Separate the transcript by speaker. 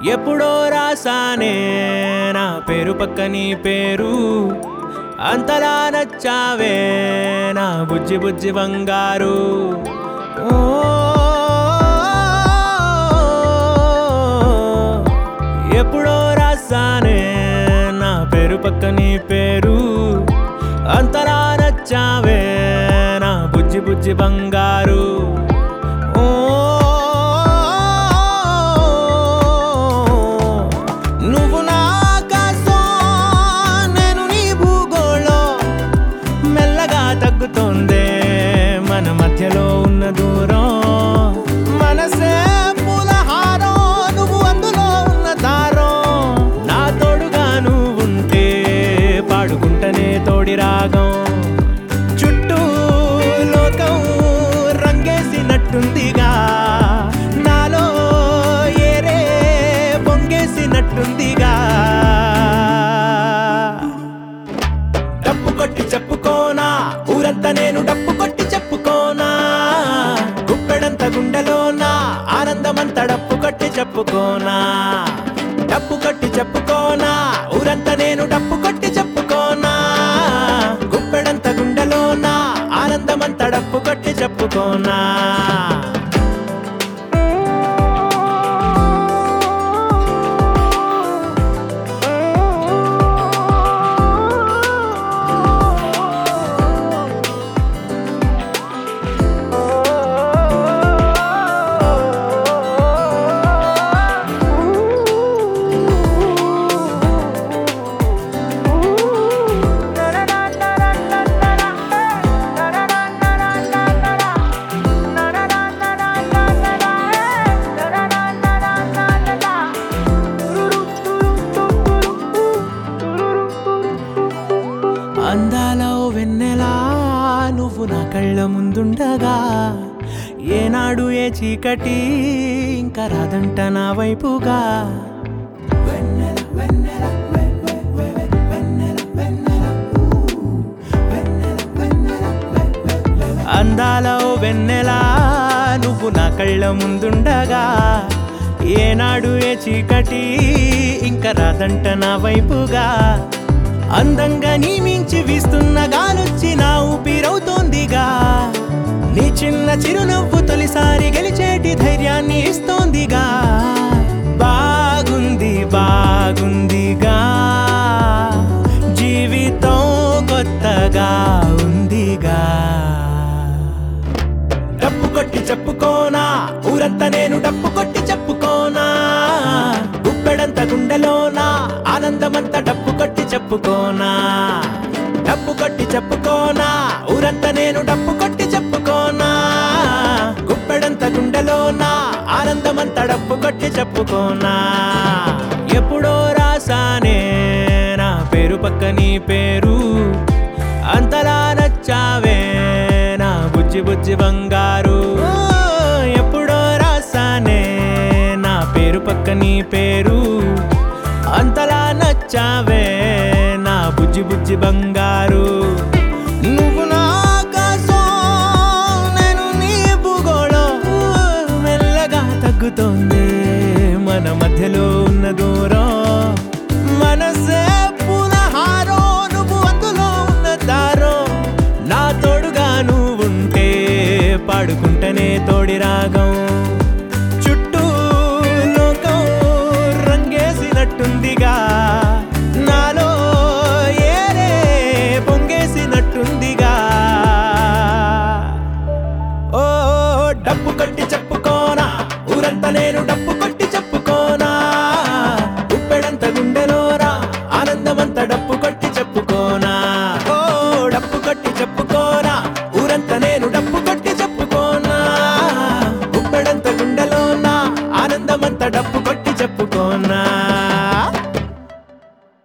Speaker 1: ఎప్పుడో రాసానే నా పేరు పక్క నీ పేరు అంతలా నచ్చావే నా బుజ్జి బుజ్జి బంగారు ఓ ఎప్పుడో రాసానే నా పేరు పక్క నీ పేరు అంతలా నచ్చావే నా బుజ్జి బుజ్జి బంగారు ఓ నువ్వు నా ఆకాశం నేను నీ భూగోళం మెల్లగా తగ్గుతోందే మన మధ్యలో ఉన్న దూరం మనసే పూలహారం నువ్వు అందులో ఉన్న దారం నా తోడుగా నువ్వు ఉంటే పాడుకుంటనే తోడి రాగం చుట్టూ లోకం రంగేసినట్టుందిగా నాలో ఏరే పొంగేసినట్టుందిగా డప్పు కొట్టి చెప్పుకోనా ఊరంతా నేను డప్పు కొట్టి చెప్పుకోనా గుప్పెడంత గుండెలోనా ఆనందమంత డప్పు కొట్టి చెప్పుకోనా డప్పు కొట్టి చెప్పుకోనా ఊరంతా నేను డప్పు కొట్టి చెప్పుకోనా గుప్పెడంత గుండెలోనా ఆనందమంత డప్పు కొట్టి చెప్పుకోనా అందాలో వెన్నెలా నువ్వు నా కళ్ళ ముందుండగా ఏనాడు ఏ చీకటి ఇంకా రాదంట నా వైపుగా వెన్నెల వెన్నెల వె- వె- వె- వె- వెన్నెల వెన్నెల ఊ. వెన్నెల వెన్నెల వె- వె- వె- వె- అందాలో వెన్నెలా నువ్వు నా కళ్ళ ముందుండగా ఏనాడు ఏ చీకటి ఇంకా రాదంట నా వైపుగా అందంగా నీ మించి వీస్తున్న గాలొచ్చి నా ఊపిరవుతోందిగా నీ చిన్న చిరునవ్వు తొలిసారి గెలిచేటి ధైర్యాన్ని ఇస్తోందిగా బాగుంది బాగుందిగా జీవితం కొత్తగా ఉందిగా డప్పు కొట్టి చెప్పుకోనా ఊరంతా నేను డప్పు కొట్టి చెప్పుకోనా గుప్పెడంత గుండెలోనా ఆనందమంతా డప్పు కొట్టి చెప్పుకోనా డప్పు కొట్టి చెప్పుకోనా ఊరంతా నేను డప్పు కొట్టి చెప్పుకోనా గుప్పెడంత గుండెలోనా ఆనందమంతా డప్పు కొట్టి చెప్పుకోనా ఎప్పుడో రాసానే నా పేరు పక్క నీ పేరు అంతలా నచ్చావే నా బుజ్జి బుజ్జి బంగారు ఓ, ఎప్పుడో రాసానే నా పేరు పక్క నీ పేరు అంతలా నచ్చావే నా బుజ్జి బుజ్జి బంగారు నువ్వు నా ఆకాశం నేను నీ భూగోళం ఊ, మెల్లగా తగ్గుతోంది మన మధ్యలో ఉన్న దూరం మనసే పునహారం నువ్వు అందులో ఉన్న దారం నా తోడుగా నువ్వుంటే పాడుకుంటనే తోడి రాగం చుట్టూ లోకం రంగేసినట్టుందిగా నాలో ఏరే పొంగేసినట్టుందిగా ఓ డప్పు కట్టి